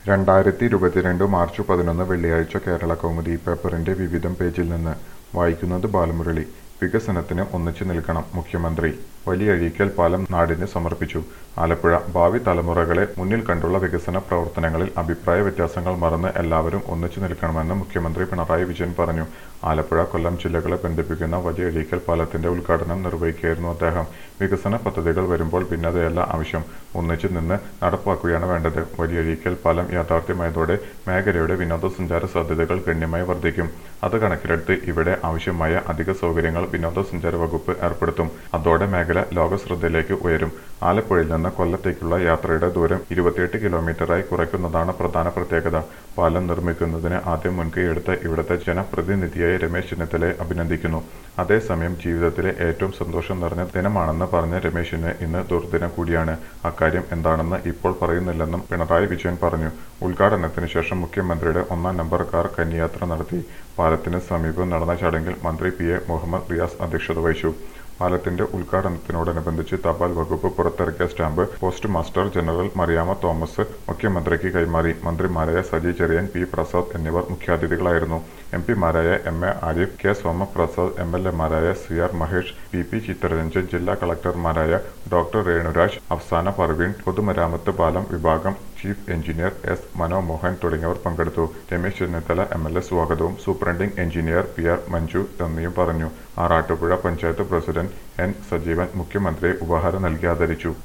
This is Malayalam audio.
രണ്ടായിരത്തി ഇരുപത്തിരണ്ട് മാർച്ച് പതിനൊന്ന് വെള്ളിയാഴ്ച കേരള കൗമുദി പേപ്പറിന്റെ വിവിധം പേജിൽ നിന്ന് വായിക്കുന്നത് ബാലമുരളി വികസനത്തിന് ഒന്നിച്ചു നിൽക്കണം മുഖ്യമന്ത്രി വലിയഴീക്കൽ പാലം നാടിന് സമർപ്പിച്ചു ആലപ്പുഴ ഭാവി തലമുറകളെ മുന്നിൽ കണ്ടുള്ള വികസന പ്രവർത്തനങ്ങളിൽ അഭിപ്രായ വ്യത്യാസങ്ങൾ മറന്ന് എല്ലാവരും ഒന്നിച്ചു നിൽക്കണമെന്ന് മുഖ്യമന്ത്രി പിണറായി വിജയൻ പറഞ്ഞു ആലപ്പുഴ കൊല്ലം ജില്ലകളെ ബന്ധിപ്പിക്കുന്ന വലിയഴീക്കൽ പാലത്തിന്റെ ഉദ്ഘാടനം നിർവഹിക്കുകയായിരുന്നു അദ്ദേഹം വികസന പദ്ധതികൾ വരുമ്പോൾ ഭിന്നതയല്ല ആവശ്യം ഒന്നിച്ചു നിന്ന് നടപ്പാക്കുകയാണ് വേണ്ടത് വലിയഴീക്കൽ പാലം യാഥാർത്ഥ്യമായതോടെ മേഖലയുടെ വിനോദസഞ്ചാര സാധ്യതകൾ ഗണ്യമായി വർദ്ധിക്കും അത് കണക്കിലെടുത്ത് ഇവിടെ ആവശ്യമായ അധിക സൗകര്യങ്ങൾ വിനോദസഞ്ചാര വകുപ്പ് ഏർപ്പെടുത്തും അതോടെ മേഖല ലോകശ്രദ്ധയിലേക്ക് ഉയരും ആലപ്പുഴയിൽ നിന്ന് കൊല്ലത്തേക്കുള്ള യാത്രയുടെ ദൂരം ഇരുപത്തിയെട്ട് കിലോമീറ്ററായി കുറയ്ക്കുന്നതാണ് പ്രധാന പ്രത്യേകത പാലം നിർമ്മിക്കുന്നതിന് ആദ്യം മുൻകൈയെടുത്ത ഇവിടുത്തെ ജനപ്രതിനിധിയായ രമേശ് ചെന്നിത്തലയെ അഭിനന്ദിക്കുന്നു അതേസമയം ജീവിതത്തിലെ ഏറ്റവും സന്തോഷം നിറഞ്ഞ ദിനമാണെന്ന് പറഞ്ഞ രമേശിന് ഇന്ന് ദുർദിനം കൂടിയാണ് അക്കാര്യം എന്താണെന്ന് ഇപ്പോൾ പറയുന്നില്ലെന്നും പിണറായി വിജയൻ പറഞ്ഞു ഉദ്ഘാടനത്തിന് ശേഷം മുഖ്യമന്ത്രിയുടെ ഒന്നാം നമ്പർ കാർ കന്യാത്ര നടത്തി പാലത്തിന് സമീപം നടന്ന ചടങ്ങിൽ മന്ത്രി പി എ മുഹമ്മദ് റിയാസ് അധ്യക്ഷത വഹിച്ചു പാലത്തിന്റെ ഉദ്ഘാടനത്തിനോടനുബന്ധിച്ച് തപാൽ വകുപ്പ് പുറത്തിറക്കിയ stamp postmaster general Mariamma Thomas മുഖ്യമന്ത്രിക്ക് കൈമാറി മന്ത്രിമാരായ സജി ചെറിയൻ പി പ്രസാദ് എന്നിവർ മുഖ്യാതിഥികളായിരുന്നു എം പിമാരായ M A Arif K Somaprasad M L എമാരായ C R Mahesh P P Chitharanjan ജില്ലാ കളക്ടർമാരായ ഡോക്ടർ രേണുരാജ് അഫ്സാന പർവീൺ പൊതുമരാമത്ത് പാലം വിഭാഗം ചീഫ് എഞ്ചിനീയർ എസ് മനോമോഹൻ തുടങ്ങിയവർ പങ്കെടുത്തു Ramesh Chennithala M L A സ്വാഗതവും superintending engineer P R Manju നന്ദിയും പറഞ്ഞു ആറാട്ടുപുഴ പഞ്ചായത്ത് പ്രസിഡന്റ് എൻ സജീവൻ മുഖ്യമന്ത്രിയെ ഉപഹാരം നൽകി ആദരിച്ചു